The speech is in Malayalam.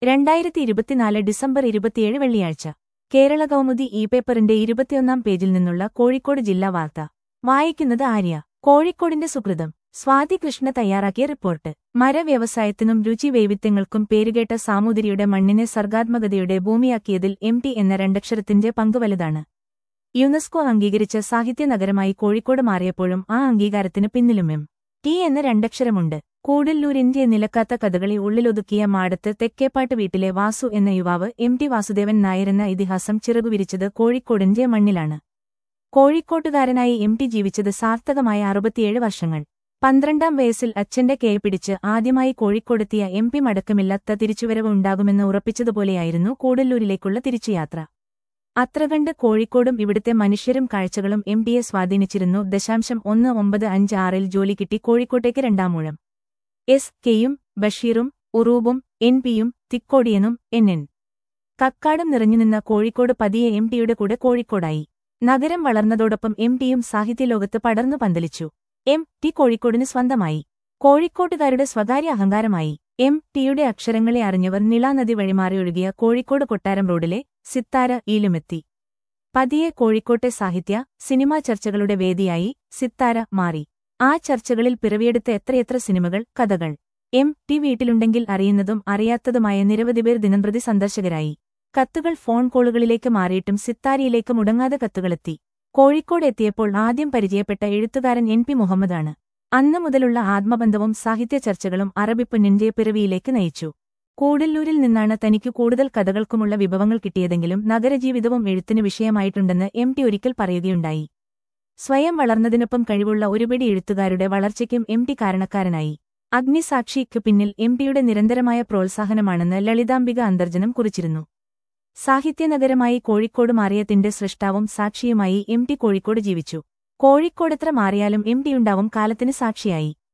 രണ്ടായിരത്തി ഇരുപത്തിനാല് ഡിസംബർ ഇരുപത്തിയേഴ് വെള്ളിയാഴ്ച കേരള കൗമുദി ഇ പേപ്പറിന്റെ ഇരുപത്തിയൊന്നാം പേജിൽ നിന്നുള്ള കോഴിക്കോട് ജില്ലാ വാർത്ത വായിക്കുന്നത് ആര്യ കോഴിക്കോടിന്റെ സുകൃതം സ്വാതി കൃഷ്ണ തയ്യാറാക്കിയ റിപ്പോർട്ട് മരവ്യവസായത്തിനും രുചി വൈവിധ്യങ്ങൾക്കും പേരുകേട്ട സാമൂതിരിയുടെ മണ്ണിനെ സർഗാത്മകതയുടെ ഭൂമിയാക്കിയതിൽ എം ടി എന്ന രണ്ടക്ഷരത്തിന്റെ പങ്ക് വലുതാണ് യുനെസ്കോ അംഗീകരിച്ച സാഹിത്യനഗരമായി കോഴിക്കോട് മാറിയപ്പോഴും ആ അംഗീകാരത്തിന് പിന്നിലും എം ടി എന്ന രണ്ടക്ഷരമുണ്ട് കൂടല്ലൂരിന്റെ നിലക്കാത്ത കഥകളി ഉള്ളിലൊതുക്കിയ മാടത്ത് തെക്കേപ്പാട്ട് വീട്ടിലെ വാസു എന്ന യുവാവ് എം ടി വാസുദേവൻ നായരെന്ന ഇതിഹാസം ചിറകുവിരിച്ചത് കോഴിക്കോടിന്റെ മണ്ണിലാണ് കോഴിക്കോട്ടുകാരനായി എം ടി ജീവിച്ചത് സാർത്ഥകമായ അറുപത്തിയേഴ് വർഷങ്ങൾ പന്ത്രണ്ടാം വയസ്സിൽ അച്ഛന്റെ കെ പിടിച്ച് ആദ്യമായി കോഴിക്കോടെത്തിയ എം പി മടക്കമില്ലാത്ത തിരിച്ചുവരവ് ഉണ്ടാകുമെന്ന് ഉറപ്പിച്ചതുപോലെയായിരുന്നു കൂടല്ലൂരിലേക്കുള്ള തിരിച്ചുയാത്ര അത്രകണ്ട് കോഴിക്കോടും ഇവിടുത്തെ മനുഷ്യരും കാഴ്ചകളും എം പിയെ സ്വാധീനിച്ചിരുന്നു ദശാംശം ഒന്ന് ഒമ്പത് അഞ്ച് ആറിൽ ജോലി കിട്ടി കോഴിക്കോട്ടേക്ക് രണ്ടാമൂഴം എസ് കെയും ബഷീറും ഉറൂബും എൻ പിയും തിക്കോടിയനും എൻ എൻ കക്കാടും നിറഞ്ഞുനിന്ന കോഴിക്കോട് പതിയെ എം ടിയുടെ കൂടെ കോഴിക്കോടായി നഗരം വളർന്നതോടൊപ്പം എം ടിയും സാഹിത്യലോകത്ത് പടർന്നു പന്തലിച്ചു എം ടി കോഴിക്കോടിന് സ്വന്തമായി കോഴിക്കോട്ടുകാരുടെ സ്വകാര്യ അഹങ്കാരമായി എം ടിയുടെ അക്ഷരങ്ങളെ അറിഞ്ഞവർ നിളാനദി വഴിമാറി ഒഴുകിയ കോഴിക്കോട് കൊട്ടാരം റോഡിലെ സിത്താര ഈലുമെത്തി പതിയെ കോഴിക്കോട്ടെ സാഹിത്യ സിനിമാ ചർച്ചകളുടെ വേദിയായി സിത്താര മാറി ആ ചർച്ചകളിൽ പിറവിയെടുത്ത എത്രയെത്ര സിനിമകൾ കഥകൾ എം ടി വീട്ടിലുണ്ടെങ്കിൽ അറിയുന്നതും അറിയാത്തതുമായ നിരവധി പേർ ദിനംപ്രതി സന്ദർശകരായി കത്തുകൾ ഫോൺ കോളുകളിലേക്ക് മാറിയിട്ടും സിത്താരിയിലേക്ക് മുടങ്ങാതെ കത്തുകളെത്തി കോഴിക്കോട് എത്തിയപ്പോൾ ആദ്യം പരിചയപ്പെട്ട എഴുത്തുകാരൻ എൻ പി മുഹമ്മദാണ് അന്നു മുതലുള്ള ആത്മബന്ധവും സാഹിത്യ ചർച്ചകളും അറബിപ്പൊന്നിന്റെ പിറവിയിലേക്ക് നയിച്ചു കൂടല്ലൂരിൽ നിന്നാണ് തനിക്ക് കൂടുതൽ കഥകൾക്കുമുള്ള വിഭവങ്ങൾ കിട്ടിയതെങ്കിലും നഗരജീവിതവും എഴുത്തിന് വിഷയമായിട്ടുണ്ടെന്ന് എം ടി ഒരിക്കൽ പറയുകയുണ്ടായി സ്വയം വളർന്നതിനൊപ്പം കഴിവുള്ള ഒരുപിടി എഴുത്തുകാരുടെ വളർച്ചയ്ക്കും എം ടി കാരണക്കാരനായി അഗ്നിസാക്ഷിക്ക് പിന്നിൽ എം ടിയുടെ നിരന്തരമായ പ്രോത്സാഹനമാണെന്ന് ലളിതാംബിക അന്തർജനം കുറിച്ചിരുന്നു സാഹിത്യനഗരമായി കോഴിക്കോട് മാറിയതിന്റെ സൃഷ്ടാവും സാക്ഷിയുമായി എം ടി കോഴിക്കോട് ജീവിച്ചു കോഴിക്കോടെത്ര മാറിയാലും എം ടിയുണ്ടാവും കാലത്തിന് സാക്ഷിയായി